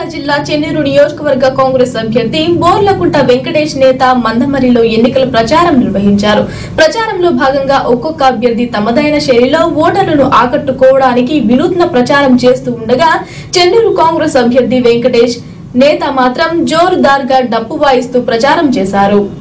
నల్గొండ జిల్లా చెన్నూరు నియోజకవర్గ కాంగ్రెస్ అభ్యర్థి బోర్లకుంట వెంకటేష్ నేత మందమరిలో ఎన్నికల ప్రచారం నిర్వహించారు ప్రచారంలో భాగంగా ఒక్కొక్క అభ్యర్థి తమదైన శైలిలో ఓటర్లను ఆకట్టుకోవడానికి వినూత్న ప్రచారం చేస్తూ ఉండగా చెన్నూరు కాంగ్రెస్ అభ్యర్థి వెంకటేష్ నేత మాత్రం జోరుదార్గా డప్పు వాయిస్తూ ప్రచారం చేశారు